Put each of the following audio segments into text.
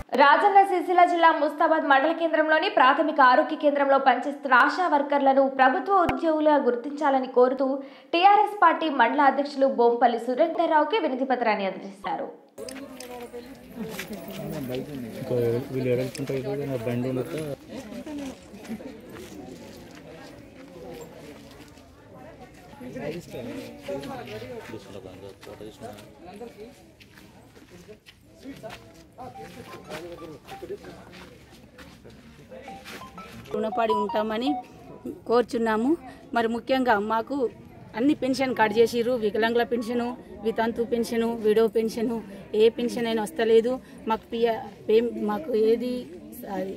రాజన్న సిరిసిల్ల జిల్లా ముస్తాబాద్ మండల కేంద్రంలోని ప్రాథమిక ఆరోగ్య కేంద్రంలో పనిచేస్తున్న ఆశా వర్కర్లను ప్రభుత్వ ఉద్యోగులుగా గుర్తించాలని కోరుతూ టీఆర్ఎస్ పార్టీ మండల అధ్యక్షులు బొంపల్లి సురేందర్రావుకి వినతి పత్రాన్ని అందజేశారు ఇంకా వీళ్ళు ఎడలుకుంటారు కదా నా బండి ఉండక రుణపడి ఉంటామని కోరుచున్నాము మరి ముఖ్యంగా మాకు అన్ని పెన్షన్ కట్ చేసిర్రు వికలాంగుల పెన్షను వితంతు పెన్షను విడో పెన్షను ఏ పెన్షన్ అయినా వస్తలేదు మాకు పియ పే- మాకు ఏది అది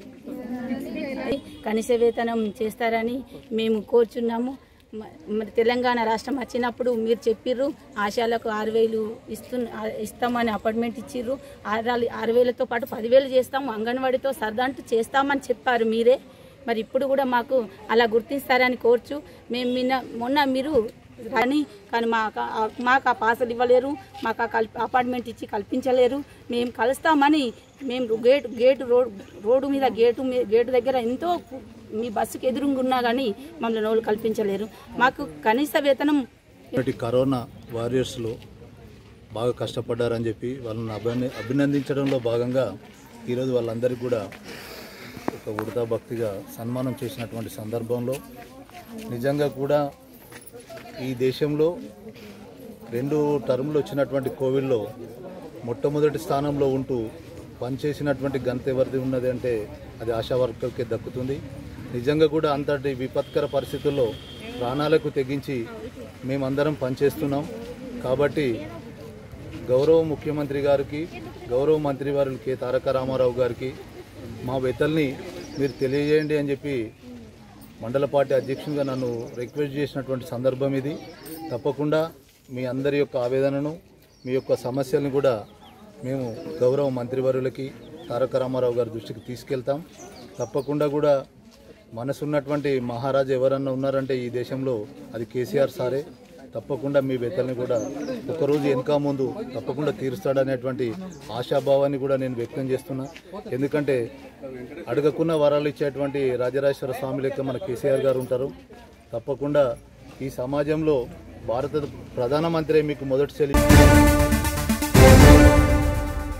కనీస వేతనం చేస్తారని మేము కోరుచున్నాము మ- మరి తెలంగాణ రాష్ట్రం వచ్చినప్పుడు మీరు చెప్పిర్రు ఆశాలకు ఆరు వేలు ఇస్తు ఇస్తామని అపార్ట్మెంట్ ఇచ్చిర్రు ఆరు ఆరు వేలతో పాటు పదివేలు చేస్తాము అంగన్వాడితో సరదాంటూ చేస్తామని చెప్పారు మీరే మరి ఇప్పుడు కూడా మాకు అలా గుర్తిస్తారని కోర్చు మేము నిన్న మొన్న మీరు కానీ కానీ మాకు ఆ- మాకు ఆ పాసలు ఇవ్వలేరు మాకు ఆ కల్ప అపార్ట్మెంట్ ఇచ్చి కల్పించలేరు మేము కలుస్తామని మేము గేట్ గేటు రోడ్ రోడ్డు మీద గేటు మీ- గేటు దగ్గర ఎంతో మీ బస్సుకి ఎదురుగున్నా కానీ మమ్మల్ని నోళ్ళు కల్పించలేరు మాకు కనీస వేతనం ఇప్పటి కరోనా వారియర్స్లో బాగా కష్టపడ్డారని చెప్పి వాళ్ళని అభిన అభినందించడంలో భాగంగా ఈరోజు వాళ్ళందరికీ కూడా ఒక ఉడతా భక్తిగా సన్మానం చేసినటువంటి సందర్భంలో నిజంగా కూడా ఈ దేశంలో రెండు టర్ములు వచ్చినటువంటి కోవిడ్లో మొట్టమొదటి స్థానంలో ఉంటూ పనిచేసినటువంటి ఘనత ఎవరిది ఉన్నది అంటే అది ఆశా వర్కర్కే దక్కుతుంది నిజంగా కూడా అంతటి విపత్కర పరిస్థితుల్లో ప్రాణాలకు తెగించి మేమందరం పనిచేస్తున్నాం కాబట్టి గౌరవ ముఖ్యమంత్రి గారికి గౌరవ మంత్రి వారు కె తారక రామారావు గారికి మా వెతల్ని మీరు తెలియజేయండి అని చెప్పి మండల పార్టీ అధ్యక్షునిగా నన్ను రిక్వెస్ట్ చేసినటువంటి సందర్భం ఇది తప్పకుండా మీ అందరి యొక్క ఆవేదనను మీ యొక్క సమస్యలను కూడా మేము గౌరవ మంత్రివర్యులకి తారక రామారావు గారి దృష్టికి తీసుకెళ్తాం తప్పకుండా కూడా మనసున్నటువంటి మహారాజు ఎవరన్నా ఉన్నారంటే ఈ దేశంలో అది కేసీఆర్ సారే తప్పకుండా మీ వేతల్ని కూడా ఒకరోజు వెనుక ముందు తప్పకుండా తీరుస్తాడనేటువంటి ఆశాభావాన్ని కూడా నేను వ్యక్తం చేస్తున్నా ఎందుకంటే అడగకున్న వరాలు ఇచ్చేటువంటి రాజరాజేశ్వర స్వామి లెక్క మన కేసీఆర్ గారు ఉంటారు తప్పకుండా ఈ సమాజంలో భారత ప్రధానమంత్రి మీకు మొదటి చెల్లి